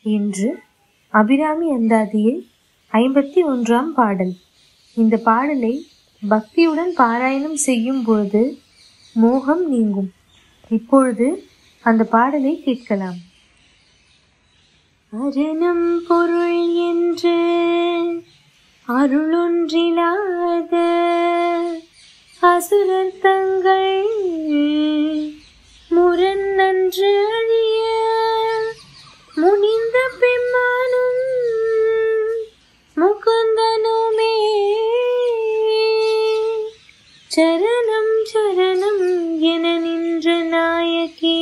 என்று அபிராமி அந்தாதியில் ஐம்பத்தி ஒன்றாம் பாடல் இந்த பாடலை பக்தியுடன் பாராயணம் செய்யும் பொழுது மோகம் நீங்கும் இப்பொழுது அந்த பாடலை கேட்கலாம் அரணம் பொருள் என்று அருளொன்றிலாத அசுரர் தங்கள் முரண் நன்று அழிய முனிந்த பெம்மானும் முகுந்தனுமே சரணம் சரணம் என நின்ற நாயகி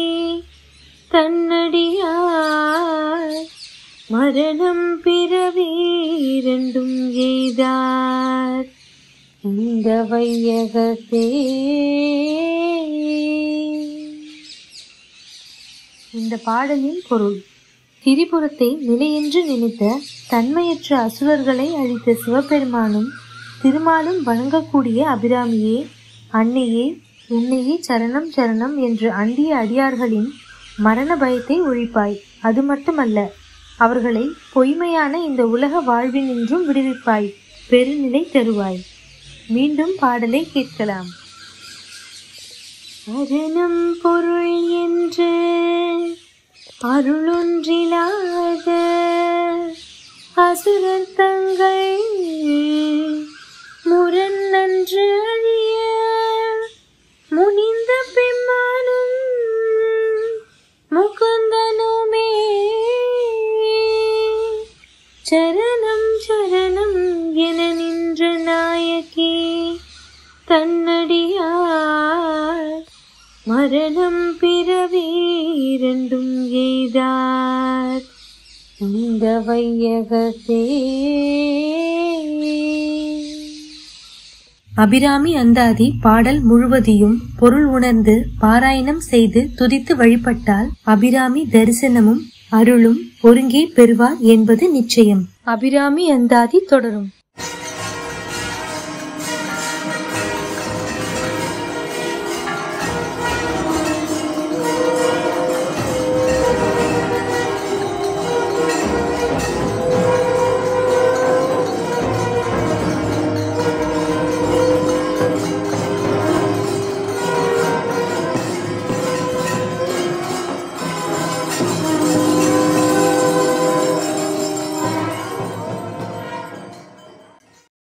தன்னடியார் மரணம் பிறவி இரண்டும் எய்தார் இந்த வையகத்தே இந்த பாடலின் பொருள் திரிபுரத்தை நிலையென்று நினைத்த தன்மையற்ற அசுரர்களை அழித்த சிவபெருமானும் திருமாலும் வணங்கக்கூடிய அபிராமியே அன்னையே உன்னையே சரணம் சரணம் என்று அண்டிய அடியார்களின் மரண பயத்தை ஒழிப்பாய் அது மட்டுமல்ல அவர்களை பொய்மையான இந்த உலக வாழ்வினின்றும் விடுவிப்பாய் பெருநிலை தருவாய் மீண்டும் பாடலை கேட்கலாம் அரணம் பொருள் என்று அருளொன்றிலாத அசுரர் தங்கள் முரண் நன்று அழிய முனிந்த பெம்மானும் முகுந்தனுமே சரணம் சரணம் என நின்ற நாயகி தன்னடியார் மரணம் பிறவி இரண்டும் எய்தார் இந்த வையகத்தே அபிராமி அந்தாதி பாடல் முழுவதையும் பொருள் உணர்ந்து பாராயணம் செய்து துதித்து வழிபட்டால் அபிராமி தரிசனமும் அருளும் ஒருங்கே பெறுவார் என்பது நிச்சயம் அபிராமி அந்தாதி தொடரும்